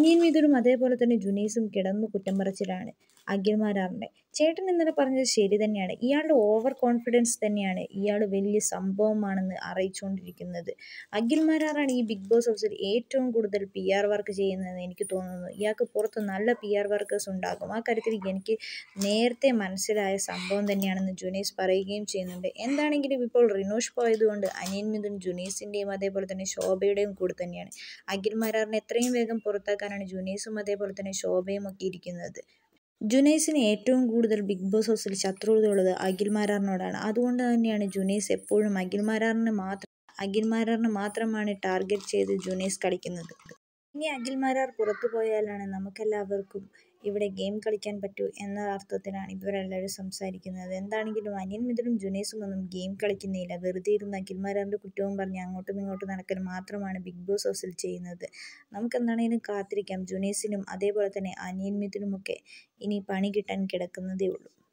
അനിയൻ മിഥുനും അതേപോലെ തന്നെ ജുനൈസും കിടന്നു കുറ്റം പറച്ചിലാണ് അഖിൽമാരാറിൻ്റെ ചേട്ടൻ ഇന്നലെ പറഞ്ഞത് ശരി തന്നെയാണ് ഇയാളുടെ ഓവർ കോൺഫിഡൻസ് തന്നെയാണ് ഇയാൾ വലിയ സംഭവമാണെന്ന് അറിയിച്ചുകൊണ്ടിരിക്കുന്നത് അഖിൽമാരാറാണ് ഈ ബിഗ് ബോസ് ഹൗസിൽ ഏറ്റവും കൂടുതൽ പി ആർ വർക്ക് ചെയ്യുന്നതെന്ന് എനിക്ക് തോന്നുന്നു ഇയാൾക്ക് പുറത്ത് നല്ല പി ആർ വർക്കേഴ്സ് ഉണ്ടാകും ആ കാര്യത്തിൽ എനിക്ക് നേരത്തെ മനസ്സിലായ സംഭവം തന്നെയാണെന്ന് ജുനൈസ് പറയുകയും ചെയ്യുന്നുണ്ട് എന്താണെങ്കിലും ഇപ്പോൾ റിനോഷ് പോയതുകൊണ്ട് അനിയൻ മിഥുൻ ജുനൈസിൻ്റെയും അതേപോലെ തന്നെ ശോഭയുടെയും കൂടെ തന്നെയാണ് അഖിൽമാരാറിനെ എത്രയും വേഗം പുറത്താക്കാനാണ് ജുനൈസും അതേപോലെ തന്നെ ശോഭയും ഒക്കെ ഇരിക്കുന്നത് ജുനൈസിന് ഏറ്റവും കൂടുതൽ ബിഗ് ബോസ് ഹൗസിൽ ശത്രുതയുള്ളത് അഖിൽമാരാറിനോടാണ് അതുകൊണ്ട് തന്നെയാണ് ജുനൈസ് എപ്പോഴും അഖിൽമാരാറിനെ മാത്രം അഖിൽമാരാറിനെ മാത്രമാണ് ടാർഗറ്റ് ചെയ്ത് ജുനൈസ് കളിക്കുന്നത് ഇനി അഖിൽമാരാർ പുറത്തു പോയാലാണ് നമുക്കെല്ലാവർക്കും ഇവിടെ ഗെയിം കളിക്കാൻ പറ്റൂ എന്ന അർത്ഥത്തിലാണ് ഇവരെല്ലാവരും സംസാരിക്കുന്നത് എന്താണെങ്കിലും അനിയൻ മിഥുനും ജുനൈസും ഒന്നും ഗെയിം കളിക്കുന്നില്ല വെറുതെ ഇരുന്ന് അഖിൽമാരാറിൻ്റെ കുറ്റവും പറഞ്ഞ് അങ്ങോട്ടും ഇങ്ങോട്ടും നടക്കൽ മാത്രമാണ് ബിഗ് ബോസ് ഹൗസിൽ ചെയ്യുന്നത് നമുക്ക് എന്താണെങ്കിലും കാത്തിരിക്കാം ജുനൈസിനും അതേപോലെ തന്നെ അനിയൻ മിഥുനുമൊക്കെ ഇനി പണി കിട്ടാൻ കിടക്കുന്നതേ ഉള്ളൂ